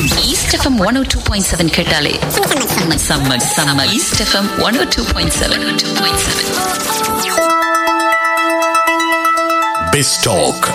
east FM one O two point seven கேட்டாலே செம்ம செம்ம செம்ம East FM one O two point seven two point seven பெஸ்டாக்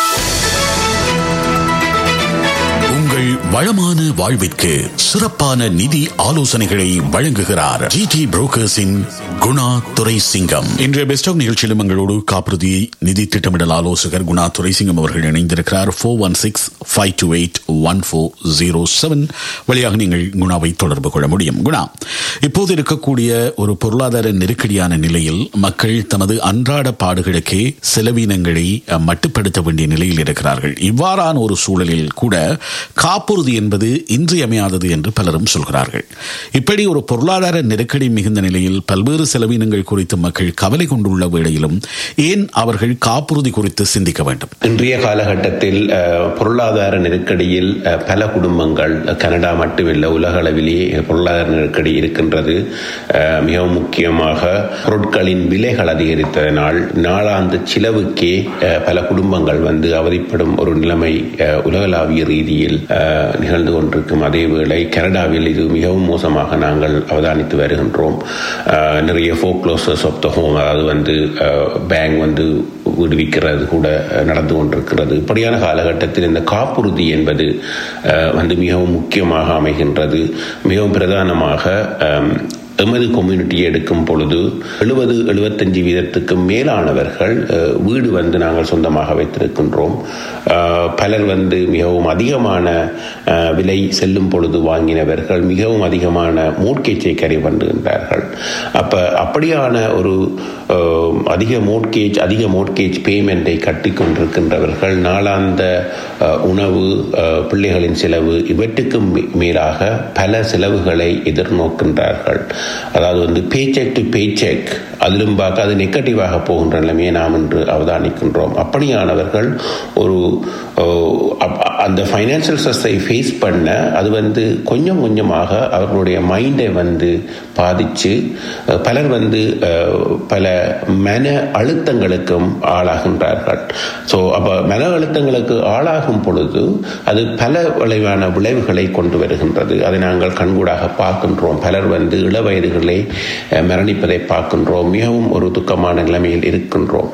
உங்கள் வளமான வாழ்விற்கு சிறப்பான நிதி ஆலோசனைகளை வழங்குகிறார் ஜிடி புரோக்கர்ஸின் குணா துரை சிங்கம் இன்றைய பெஸ்டாக் நிகழ்ச்சியிலும் எங்களோடு காப்புறுதி நிதி திட்டமிடல் ஆலோசகர் குணா துரை சிங்கம் அவர்கள் இணைந்திருக்கிறார் four one six five two eight one four zero seven வழியாக நீங்கள் குணாவை தொடர்பு கொள்ள முடியும் குணா இப்போது இருக்கக்கூடிய ஒரு பொருளாதார நெருக்கடியான நிலையில் மக்கள் தமது அன்றாட பாடுகளுக்கே செலவினங்களை அஹ், மட்டுப்படுத்த வேண்டிய நிலையில் இருக்கிறார்கள் இவ்வாறான ஒரு சூழலில் கூட காப்புறுதி என்பது இன்றியமையாதது என்று பலரும் சொல்கிறார்கள் இப்படி ஒரு பொருளாதார நெருக்கடி மிகுந்த நிலையில் பல்வேறு செலவினங்கள் குறித்து மக்கள் கவலை கொண்டுள்ள வேளையிலும் ஏன் அவர்கள் காப்புறுதி குறித்து சிந்திக்க வேண்டும் இன்றைய காலகட்டத்தில் அஹ், பொருளாதார நெருக்கடியில் அஹ், பல குடும்பங்கள் அஹ், கனடா மட்டுமில்லை உலக அளவிலேயே பொருளாதார நெருக்கடி இருக்கின்றது அஹ், மிகவும் முக்கியமாக பொருட்களின் விலைகள் அதிகரித்ததனால் நாளாந்து செலவுக்கே அஹ், பல குடும்பங்கள் வந்து அவதிப்படும் ஒரு நிலைமை அஹ், உலகளாவிய ரீதியில் அஹ், நிகழ்ந்து கொண்டிருக்கும் அதேவேளை கனடாவில் இது மிகவும் மோசமாக நாங்கள் அவதானித்து வருகின்றோம் அஹ், நிறைய ஃபோக்லோசஸ் ஆஃப் த ஹோம் அதாவது வந்து பேங்க் வந்து விடுவிக்கிறது கூட அஹ், நடந்து கொண்டிருக்கிறது இப்படியான காலகட்டத்தில் இந்த காப்புறுதி என்பது அஹ், வந்து மிகவும் முக்கியமாக அமைகின்றது மிகவும் பிரதானமாக அம், எமது கம்யூனிட்டியை எடுக்கும் பொழுது எழுபது எழுபத்தஞ்சு வீதத்துக்கு மேலானவர்கள் அஹ், வீடு வந்து நாங்கள் சொந்தமாக வைத்திருக்கின்றோம் அஹ், பலர் வந்து மிகவும் அதிகமான அஹ், விலை செல்லும் பொழுது வாங்கினவர்கள் மிகவும் அதிகமான மோட்கேஜை கரை பண்ணுகின்றார்கள் அப்ப அப்படியான ஒரு அஹ், அதிக மோட்கேஜ் அதிக மோட்கேஜ் பேமெண்ட்டை கட்டி கொண்டிருக்கின்றவர்கள் நாளாந்த அஹ், உணவு அஹ், பிள்ளைகளின் செலவு இவற்றுக்கும் மே- மேலாக பல செலவுகளை எதிர்நோக்கின்றார்கள் அதாவது வந்து பேச்செக் டு பேச்செக் அதிலும் பார்க்க அது நெகட்டிவாக போகின்ற நிலைமையை நாம் இன்று அவதானிக்கின்றோம் அப்படியானவர்கள் ஒரு அஹ், அப்- அந்த ஃபைனான்சியல் ஸ்ட்ரெஸ்ஸை ஃபேஸ் பண்ண அது வந்து கொஞ்சம் கொஞ்சமாக அவர்களுடைய மைண்டை வந்து பாதிச்சு அஹ், பலர் வந்து அஹ், பல மன அழுத்தங்களுக்கும் ஆளாகின்றார்கள் ஸோ அப்போ மன அழுத்தங்களுக்கு ஆளாகும் பொழுது அது பல விளைவான விளைவுகளை கொண்டு வருகின்றது அதை நாங்கள் கண்கூடாக பார்க்கின்றோம் பலர் வந்து இள வயதுகளே அஹ், மரணிப்பதை பார்க்கின்றோம் மிகவும் ஒரு துக்கமான நிலைமையில் இருக்கின்றோம்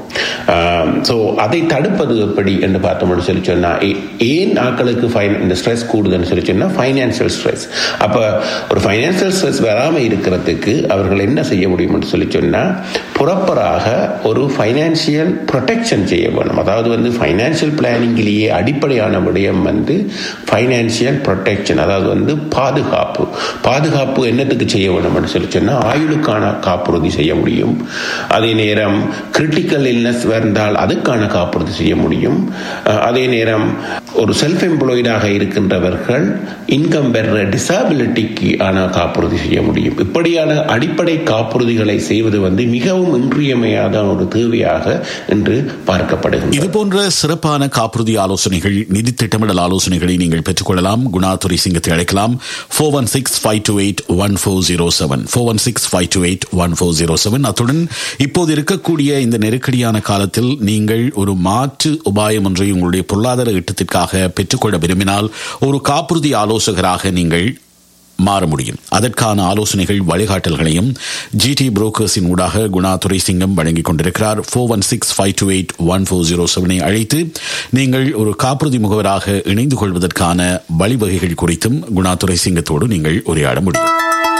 ஸோ அதை தடுப்பது எப்படி என்று பார்த்தோம்னு சொல்லி சொன்னா ஏ- ஏன் ஆட்களுக்கு ஃபைன் இந்த ஸ்ட்ரெஸ் கூடுதுன்னு சொல்லி சொன்னா ஃபைனான்சியல் ஸ்ட்ரெஸ் அப்போ ஒரு ஃபைனான்சியல் ஸ்ட்ரெஸ் வராமல் இருக்கிறதுக்கு அவர்கள் என்ன செய்ய முடியும்னு சொல்லி சொன்னா புறப்பராக ஒரு ஃபைனான்சியல் ப்ரொடெக்ஷன் செய்ய வேணும் அதாவது வந்து ஃபைனான்சியல் பிளானிங்கிலேயே அடிப்படையான விடயம் வந்து ஃபைனான்சியல் ப்ரொடெக்ஷன் அதாவது வந்து பாதுகாப்பு பாதுகாப்பு என்னத்துக்கு செய்ய வேணும்னு சொல்லி சொன்னா ஆயுளுக்கான காப்புறுதி செய்ய முடியும் அதே நேரம் கிரிட்டிக்கல் இல்னஸ் வந்தால் அதுக்கான காப்புறுதி செய்ய முடியும் அஹ் அதே நேரம் ஒரு செல்ஃப் எம்ப்ளாய்டாக இருக்கின்றவர்கள் இன்கம் பெற டிசபிலிட்டிக்கு ஆன காப்புறுதி செய்ய முடியும் இப்படியான அடிப்படை காப்புறுதிகளை செய்வது வந்து மிகவும் இன்றியமையாத ஒரு தேவையாக இன்று பார்க்கப்படுகிறது இது போன்ற சிறப்பான காப்புறுதி ஆலோசனைகள் நிதி திட்டமிடல் ஆலோசனைகளை நீங்கள் பெற்றுக்கொள்ளலாம் குணா துரை சிங்கத்தை அழைக்கலாம் four one six five two eight one four zero seven four one six five two eight one four zero seven அத்துடன் இப்போது இருக்கக்கூடிய இந்த நெருக்கடியான காலத்தில் நீங்கள் ஒரு மாற்று உபாயம் ஒன்றை உங்களுடைய பொருளாதார ஈட்டத்திற்காக பெற்றுக்கொள்ள விரும்பினால் ஒரு காப்புறுதி ஆலோசகராக நீங்கள் மாற முடியும் அதற்கான ஆலோசனைகள் வழிகாட்டல்களையும் ஜிடி புரோக்கர்ஸின் ஊடாக குணா துரை சிங்கம் வழங்கிக் கொண்டிருக்கிறார் four one six five two eight one four zero செவனை அழைத்து நீங்கள் ஒரு காப்புறுதி முகவராக இணைந்து கொள்வதற்கான வழிவகைகள் குறித்தும் குணா துரை சிங்கத்தோடு நீங்கள் உரையாட முடியும்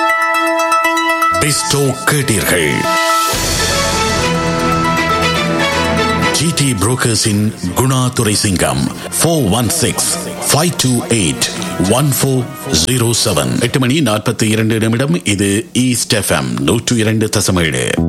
பெஸ்டோ கேட்டீர்கள் GT புரோக்கர்ஸின் Guna Durai Singam four one six five two eight one four zero seven எட்டு மணி நாற்பத்தி இரண்டு நிமிடம் இது ஈஸ்ட் எஃப்எம் நூற்று இரண்டு தசமேழு